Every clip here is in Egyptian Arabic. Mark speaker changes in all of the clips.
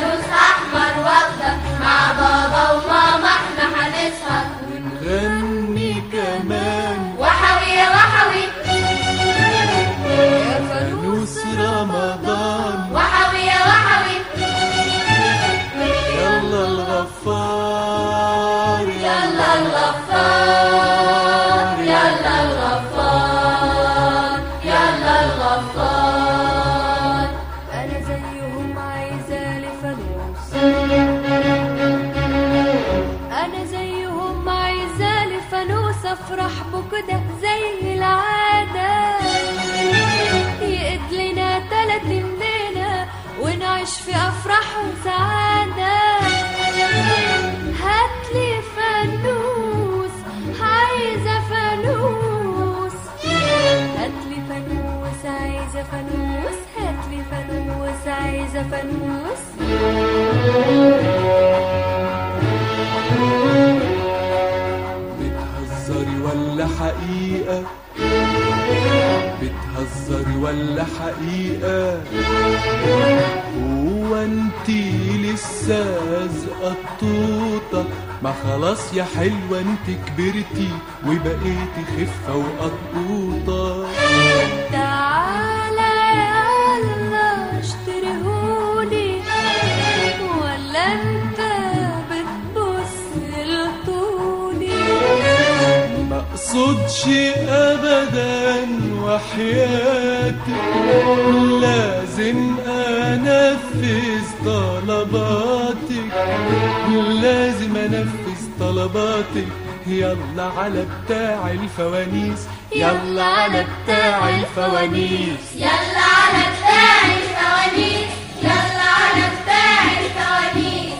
Speaker 1: فانوس احمر واخضر مع بابا وماما احنا هنسهر
Speaker 2: ونغني كمان
Speaker 1: وحوي يا وحوي
Speaker 3: يا
Speaker 2: فانوس رمضان
Speaker 1: وحوي يا وحوي
Speaker 2: يلا الغفار
Speaker 1: يلا الغفار يلا الغفار يلا الغفار
Speaker 3: انا زيهم عايزه لفانوس انا زيهم عايزه لفانوس افرح بكده زي العاده يقد لنا تلاتين ليله ونعيش في افراح وسعاده هاتلي فانوس عايزه فانوس هاتلي فانوس عايزه فانوس هاتلي فانوس عايزه فانوس
Speaker 2: بتهزري ولا حقيقة بتهزري ولا حقيقة هو انتي لسه زقطوطة ما خلاص يا حلوة انت كبرتي وبقيتي خفة وقطوطة
Speaker 3: تعالى يلا اشتريهولي ولا انت بتبص لطولي
Speaker 2: ما اقصدش ابدا وحياتك لازم انفذ طلباتك لازم انفذ طلباتك يلا على بتاع الفوانيس يلا على بتاع الفوانيس
Speaker 1: يلا على بتاع الفوانيس يلا على بتاع الفوانيس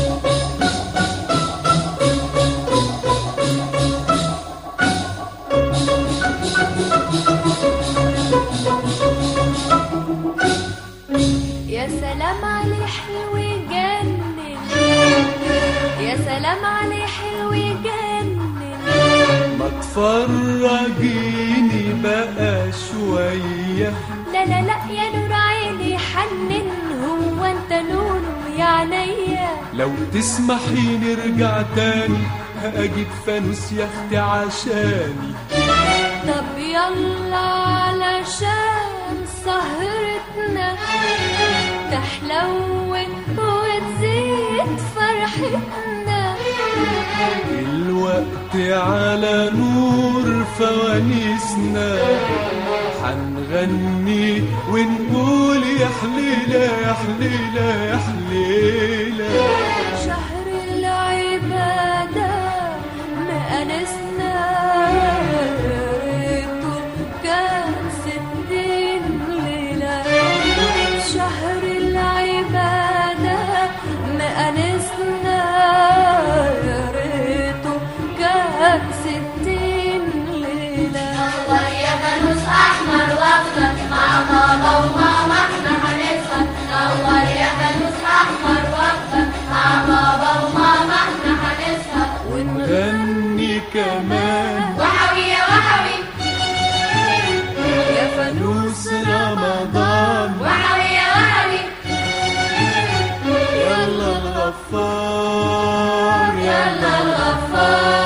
Speaker 3: يا سلام عليه حلو يجنن يا سلام عليه حلو يجنن
Speaker 2: ما تفرجيني بقى شوية
Speaker 3: لا لا لا يا نور عيني حنن هو انت نور يا عينيا
Speaker 2: لو تسمحي نرجع تاني هأجيب فانوس يا اختي عشاني
Speaker 3: طب يلا علشان سهرتنا تحلون وتزيد فرحتنا
Speaker 2: الوقت على نور فوانيسنا حنغني ونقول يا حليلة يا حليلة يا حليلة
Speaker 3: شهر العبادة مأنسنا ريته كان ستين ليلة شهر العبادة مأنسنا ريته كان ستين ليلة
Speaker 1: نور يا فانوس احمر واخضر مع بابا وماما احنا هنسهر نور يا فانوس احمر واخضر مع بابا وماما احنا هنسهر
Speaker 2: ونغني كمان
Speaker 1: وحوي يا وحوي
Speaker 3: يا فانوس
Speaker 2: فانوس رمضان
Speaker 1: وحوي يا وحوي
Speaker 2: يلا الغفار
Speaker 1: يلا الغفار